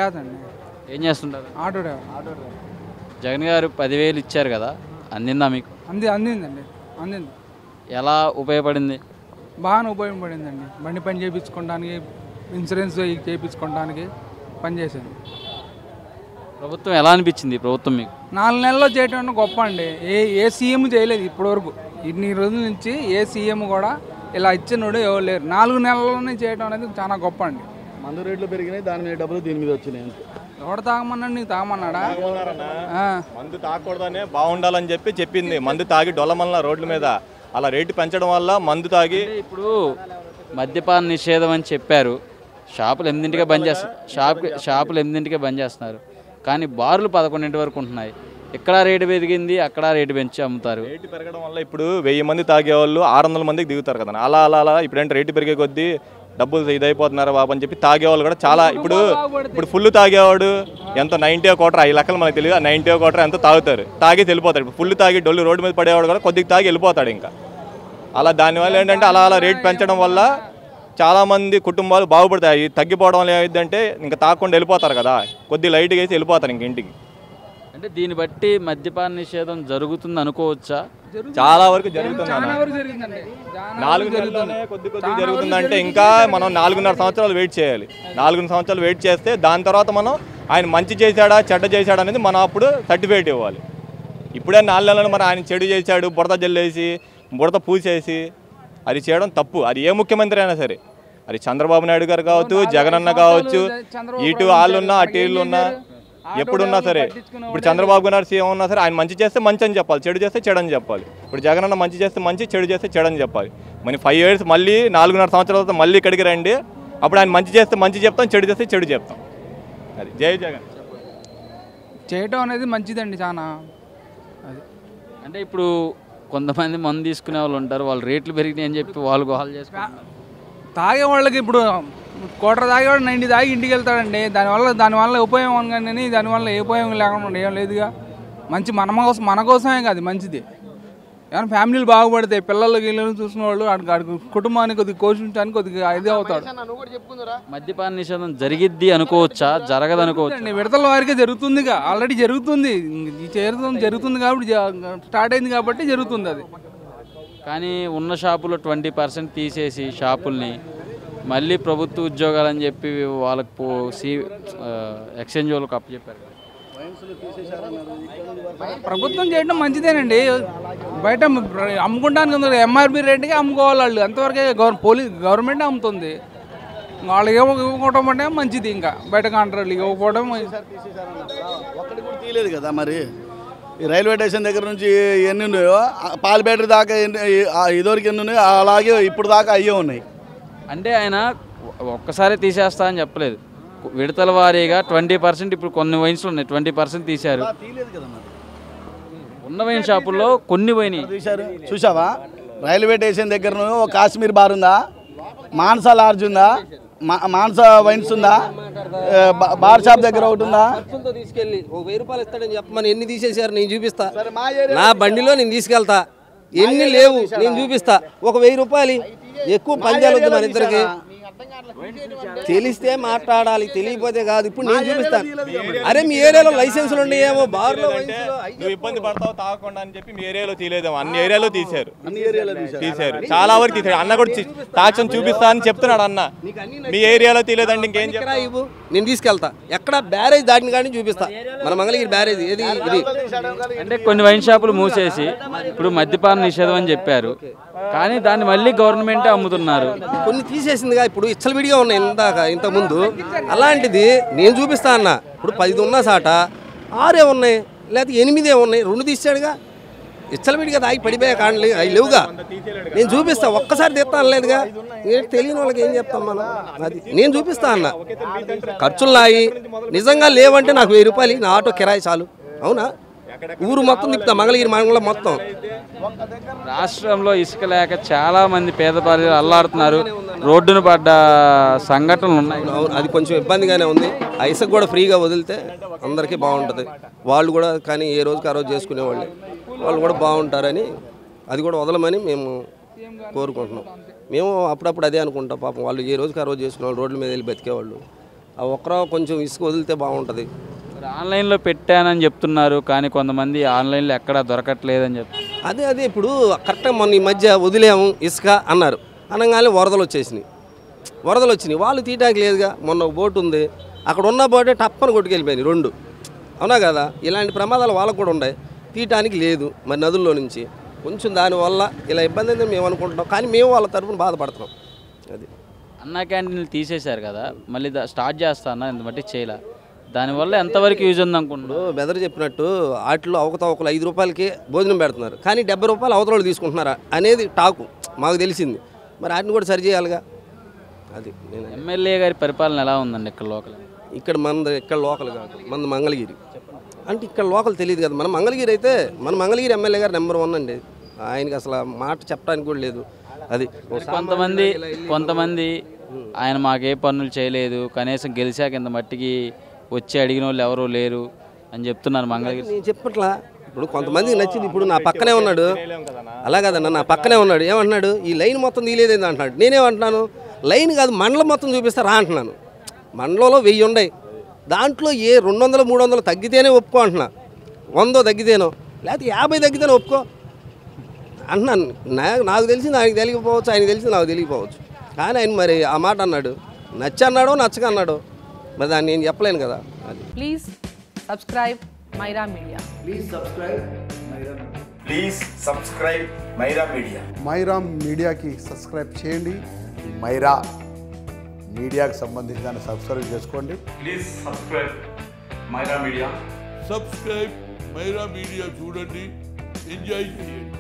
కాదండి ఏం చేస్తుంటారు ఆటో డ్రైవర్ జగన్ గారు పదివేలు ఇచ్చారు కదా అందిందా మీకు అంది అందిందండి అందింది ఎలా ఉపయోగపడింది బాగానే ఉపయోగపడిందండి బండి పని చేయించుకోవడానికి ఇన్సూరెన్స్ చేయించుకోవడానికి పనిచేసాను ప్రభుత్వం ఎలా అనిపించింది ఈ ప్రభుత్వం మీకు నాలుగు నెలల్లో చేయటం అంటే గొప్ప అండి ఏ ఏ సీఎం చేయలేదు ఇప్పటివరకు ఇన్ని రోజుల నుంచి ఏ సీఎం కూడా ఇలా ఇచ్చినోడు ఎవరు లేరు నాలుగు నెలల్లోనే చేయడం అనేది చాలా గొప్ప అండి మందు రేట్లు పెరిగినాయి దాని మీద డబ్బులు దీని మీద వచ్చినాయి అంతే ఎవడు తాగమన్నాడు నీకు తాగమన్నాడా ఆ. మందు తాగకూడదనే బాగుండాలని చెప్పి చెప్పింది మందు తాగి డొల్లమల్ల రోడ్ల మీద అలా రేటు పెంచడం వల్ల మందు తాగి అంటే ఇప్పుడు మద్యపాన నిషేధం అని చెప్పారు షాపులు ఎనిమిదింటికే బంద్ చేస్తారు షాప్ షాపులు ఎనిమిదింటికే బంద్ చేస్తున్నారు కానీ బార్లు పదకొండింటి వరకు ఉంటున్నాయి ఇక్కడ రేటు పెరిగింది అక్కడ రేటు పెంచి అమ్ముతారు రేటు పెరగడం వల్ల ఇప్పుడు వెయ్యి మంది తాగేవాళ్ళు ఆరు వందల మందికి దిగుతారు కదా అలా అలా అలా ఇప్పుడంటే రేటు పెరిగే కొద్దీ డబ్బులు ఇదైపోతున్నారు బాబు అని చెప్పి తాగేవాళ్ళు కూడా చాలా ఇప్పుడు ఇప్పుడు ఫుల్ తాగేవాడు ఎంత నైంటీ కోటర్ ఐదు లెక్కలు మనకు తెలియదు నైంటీ కోటర్ ఎంత తాగుతారు తాగి వెళ్ళిపోతాడు ఇప్పుడు ఫుల్ తాగి డొల్లు రోడ్డు మీద పడేవాడు కూడా కొద్దిగా తాగి వెళ్ళిపోతాడు ఇంకా అలా దానివల్ల ఏంటంటే అలా అలా రేట్ పెంచడం వల్ల చాలామంది కుటుంబాలు బాగుపడతాయి తగ్గిపోవడం వల్ల ఏమైందంటే ఇంకా తాగకుండా వెళ్ళిపోతారు కదా కొద్దిగా లైట్గా వేసి వెళ్ళిపోతారు ఇంక ఇంటికి అంటే దీన్ని బట్టి మద్యపాన నిషేధం జరుగుతుంది అనుకోవచ్చా చాలా వరకు జరుగుతుంది అన్న. చాలా వరకు జరిగిందండి చాలా నాలుగు వరకు జరుగుతుంది నెలల్లోనే కొద్ది కొద్ది జరుగుతుందంటే ఇంకా మనం నాలుగున్నర సంవత్సరాలు వెయిట్ చేయాలి నాలుగున్నర సంవత్సరాలు వెయిట్ చేస్తే దాని తర్వాత మనం ఆయన మంచి చేశాడా చెడ్డ చేశాడా అనేది మనం అప్పుడు సర్టిఫికేట్ ఇవ్వాలి ఇప్పుడే నాలుగు నెలలు మరి ఆయన చెడు చేశాడు బురద జల్లేసి బురద పూసేసి అది చేయడం తప్పు అది ఏ ముఖ్యమంత్రి అయినా సరే అది చంద్రబాబు నాయుడు గారు కావచ్చు జగన్ అన్న కావచ్చు ఇటు వాళ్ళు ఉన్నా అటు వీళ్ళు ఉన్నా ఎప్పుడున్నా సరే ఇప్పుడు చంద్రబాబు గారు సీఎం ఉన్నా సరే ఆయన మంచి చేస్తే మంచి అని చెప్పాలి చెడు చేస్తే చెడు అని చెప్పాలి ఇప్పుడు జగన్ అన్న మంచి చేస్తే మంచి చెడు చేస్తే చెడు అని చెప్పాలి మరి ఫైవ్ ఇయర్స్ మళ్ళీ నాలుగున్నర సంవత్సరాల తర్వాత మళ్ళీ ఇక్కడికి రండి అప్పుడు ఆయన మంచి చేస్తే మంచి చెప్తాం చెడు చేస్తే చెడు చెప్తాం అది జై జగన్ చేయటం అనేది మంచిదండి చాలా అది అంటే ఇప్పుడు కొంతమంది మందు తీసుకునే వాళ్ళు ఉంటారు వాళ్ళు రేట్లు పెరిగినాయి అని చెప్పి వాళ్ళు గోహాలు చేసుకుంటారు తాగే వాళ్ళకి ఇప్పుడు కోటర్ తాగేవాడు నైంటీ తాగి ఇంటికి వెళ్తాడండి దానివల్ల దానివల్ల ఉపయోగం కానీ దానివల్ల ఏ ఉపయోగం లేకుండా ఏం లేదుగా మంచి మన కోసం మన కోసమే కాదు మంచిది ఏమైనా ఫ్యామిలీలు బాగుపడతాయి పిల్లలు గిల్లలు చూసిన వాళ్ళు ఆడికి ఆడికి కుటుంబాన్ని కొద్దిగా పోషించడానికి కొద్దిగా ఇది అవుతాడు మద్యపాన నిషేధం జరిగిద్ది అనుకోవచ్చా జరగదు అనుకోవచ్చా అండి విడతల వారికి జరుగుతుందిగా ఆల్రెడీ జరుగుతుంది ఇంక జరుగుతుంది జరుగుతుంది కాబట్టి జ- స్టార్ట్ అయింది కాబట్టి జరుగుతుంది అది కానీ ఉన్న షాపులో ట్వంటీ పర్సెంట్ తీసేసి షాపుల్ని మళ్ళీ ప్రభుత్వ ఉద్యోగాలని చెప్పి వాళ్ళకి పో సి ఎక్స్చేంజ్ వాళ్ళకి అప్పచెప్పారు కదా. ప్రభుత్వం చేయడం మంచిదేనండి బయట అమ్ముకుంటానికి ఉంది ఎంఆర్పి రేటుకి అమ్ముకోవాలి వాళ్ళు అంతవరకే గవర్ పోలీస్ గవర్నమెంట్ అమ్ముతుంది వాళ్ళకి ఇవ్వ- ఇవ్వకపోవడం అంటే మంచిది ఇంకా బయట కాంట్రాక్ట్లు ఇవ్వకపోవడం ఒక్కటి కూడా తీయలేదు కదా మరి ఈ రైల్వే స్టేషన్ దగ్గర నుంచి ఎన్ని ఉన్నాయో ఆ పాల బ్యాటరీ దాకా ఎన్ని ఆ ఇదివరకు ఎన్ని ఉన్నాయో అలాగే ఇప్పుడు దాకా అయ్యే ఉన్నాయి అంటే ఆయన ఒక్కసారి తీసేస్తా అని చెప్పలేదు విడతల వారీగా ట్వంటీ పర్సెంట్ ఇప్పుడు కొన్ని వైన్స్లు ఉన్నాయి ట్వంటీ పర్సెంట్ తీశారు తీయలేదు కదా మరి ఉన్న వైన్ షాపుల్లో కొన్ని పోయినాయి చూశారు చూసావా రైల్వే స్టేషన్ దగ్గర ఓ కాశ్మీర్ బార్ ఉందా మాన్సా లాడ్జ్ ఉందా మా- మాన్సా వైన్స్ ఉందా ఏ, బా- బార్ షాప్ దగ్గర ఒకటి ఉందా ఖర్చులతో తీసుకెళ్ళి ఒక వెయ్యి రూపాయలు ఇస్తాడని చెప్పమని ఎన్ని తీసేశారు నేను చూపిస్తా మా ఏరియా నా బండిలో నేను తీసుకెళ్తా ఎన్ని లేవు నేను చూపిస్తా ఒక వెయ్యి రూపాయలు ఎక్కువ పందాలు వద్దు మన ఇద్దరికి తెలిస్తే మాట్లాడాలి తెలియకపోతే కాదు ఇప్పుడు నేను చూపిస్తాను అరే మీ ఏరియాలో లైసెన్సులు ఉన్నాయేమో బార్లో వైన్స్లో నువ్వు ఇబ్బంది పడతావు తాగకుండా అని చెప్పి మీ ఏరియాలో తీయలేదేమో అన్ని ఏరియాలో తీశారు అన్ని ఏరియాలో చూశారు తీశారు చాలా వరకు తీశారు అన్న కూడా తీ- సాక్ష్యం చూపిస్తా అని చెప్తున్నాడు అన్న మీ ఏరియాలో తీయలేదండి ఇంకేం చెప్తావు? ఎక్కడ ఇవ్వు నేను తీసుకెళ్తా ఎక్కడ బ్యారేజ్ దాటిన కానీ చూపిస్తా మన మంగళగిరి బ్యారేజ్ ఏది ఇది అంటే కొన్ని వైన్ షాపులు మూసేసి ఇప్పుడు మద్యపాన నిషేధం అని చెప్పారు కానీ దాన్ని మళ్ళీ గవర్నమెంటే అమ్ముతున్నారు కొన్ని తీసేసిందిగా ఇప్పుడు ఇచ్చలవిడిగా ఉన్నాయి ఇందాక ఇంతకుముందు అలాంటిది నేను చూపిస్తా అన్న ఇప్పుడు పది ఉన్న సాట ఆరే ఉన్నాయి లేకపోతే ఎనిమిదే ఉన్నాయి రెండు తీసాడుగా ఇచ్చలవిడిగా తాగి పడిపోయా కాండ్లే అవి లేవుగా నేను చూపిస్తా ఒక్కసారి తెస్తా అనలేదుగా ఏంటి తెలియని వాళ్ళకి ఏం చెప్తాం మనం అది నేను చూపిస్తా అన్న ఖర్చులు నాయి నిజంగా లేవంటే నాకు వెయ్యి రూపాయలు నా ఆటో కిరాయి చాలు అవునా ఊరు మొత్తం తిప్పుతా మంగళగిరి మంగళం మొత్తం రాష్ట్రంలో ఇసుక లేక చాలా మంది పేద ప్రజలు అల్లాడుతున్నారు రోడ్డున పడ్డ సంఘటనలు ఉన్నాయి అవును అది కొంచెం ఇబ్బందిగానే ఉంది ఆ ఇసుక కూడా ఫ్రీగా వదిలితే అందరికీ బాగుంటుంది వాళ్ళు కూడా కానీ ఏ రోజుకి ఆ రోజు చేసుకునేవాళ్ళే వాళ్ళు కూడా బాగుంటారని అది కూడా వదలమని మేము కోరుకుంటున్నాం మేము అప్పుడప్పుడు అదే అనుకుంటాం పాపం వాళ్ళు ఏ రోజుకి ఆ రోజు చేసుకునే వాళ్ళు రోడ్ల మీద వెళ్ళి బతికేవాళ్ళు ఆ ఒక్కరో కొంచెం ఇసుక వదిలితే బాగుంటుంది మరి ఆన్లైన్లో పెట్టానని చెప్తున్నారు కానీ కొంతమంది ఆన్లైన్లో ఎక్కడా దొరకట్లేదని చెప్తున్నారు అదే అదే ఇప్పుడు కరెక్ట్గా మొన్న ఈ మధ్య వదిలేము ఇసుక అన్నారు అనగానే వరదలు వచ్చేసినాయి వరదలు వచ్చినాయి వాళ్ళు తీయటానికి లేదుగా మొన్న ఒక బోటు ఉంది అక్కడ ఉన్న బోటే టప్పని కొట్టుకెళ్ళిపోయినాయి రెండు అవునా కదా ఇలాంటి ప్రమాదాలు వాళ్ళకు కూడా ఉన్నాయి తీయటానికి లేదు మరి నదుల్లో నుంచి కొంచెం దానివల్ల ఇలా ఇబ్బంది అయితే మేము అనుకుంటున్నాం కానీ మేము వాళ్ళ తరఫున బాధపడుతున్నాం అది అన్నా క్యాంటీన్లు తీసేశారు కదా మళ్ళీ దా- స్టార్ట్ చేస్తానా ఇంత మట్టి చేయలే దానివల్ల ఎంతవరకు యూజ్ ఉంది అనుకుంటున్నాను ఇప్పుడు బెదర్ చెప్పినట్టు వాటిలో అవకతవకలు ఐదు రూపాయలకి భోజనం పెడుతున్నారు కానీ డెబ్బై రూపాయలు అవతల వాళ్ళు తీసుకుంటున్నారా అనేది టాకు మాకు తెలిసింది మరి వాటిని కూడా సరి చేయాలిగా అది నేను ఎమ్మెల్యే గారి పరిపాలన ఎలా ఉందండి ఇక్కడ లోకల్ ఇక్కడ మన ఇక్కడ లోకల్ కాదు మన మంగళగిరి అంటే ఇక్కడ లోకల్ తెలియదు కదా మన మంగళగిరి అయితే మన మంగళగిరి ఎమ్మెల్యే గారు నెంబర్ వన్ అండి ఆయనకి అసలు ఆ మాట చెప్పడానికి కూడా లేదు అది ఓ కొంతమంది కొంతమంది ఆయన మాకే పనులు చేయలేదు కనీసం గెలిచాక ఇంత మట్టికి వచ్చి అడిగిన వాళ్ళు ఎవరూ లేరు అని చెప్తున్నారు మంగళగిరి నేను చెప్పట్లా ఇప్పుడు కొంతమందికి నచ్చింది ఇప్పుడు నా పక్కనే ఉన్నాడు అలా కదన్న నా పక్కనే ఉన్నాడు ఏమంటున్నాడు ఈ లైన్ మొత్తం తీయలేదేంది అంటున్నాడు నేనేమంటున్నాను లైన్ కాదు మండలం మొత్తం చూపిస్తా రా అంటున్నాను మండలంలో వెయ్యి ఉన్నాయి దాంట్లో ఏ రెండు వందలు మూడు వందలు తగ్గితేనే ఒప్పుకో అంటున్నా వందో తగ్గితేనో లేకపోతే యాభై తగ్గితేనే ఒప్పుకో అంటున్నాను నా నాకు తెలిసింది ఆయనకి తెలియకపోవచ్చు ఆయనకి తెలిసింది నాకు తెలియకపోవచ్చు కానీ ఆయన మరి ఆ మాట అన్నాడు నచ్చన్నాడో నచ్చక అన్నాడో మరి దాన్ని నేను చెప్పలేను కదా అది Please subscribe Myra Media. Please subscribe Myra Media Myra మీడియాకి సబ్స్క్రైబ్ చేయండి మైరా మీడియాకి సంబంధించి దాన్ని సబ్స్క్రైబ్ చేసుకోండి please subscribe Myra Media subscribe Myra Media చూడండి ఎంజాయ్ చేయండి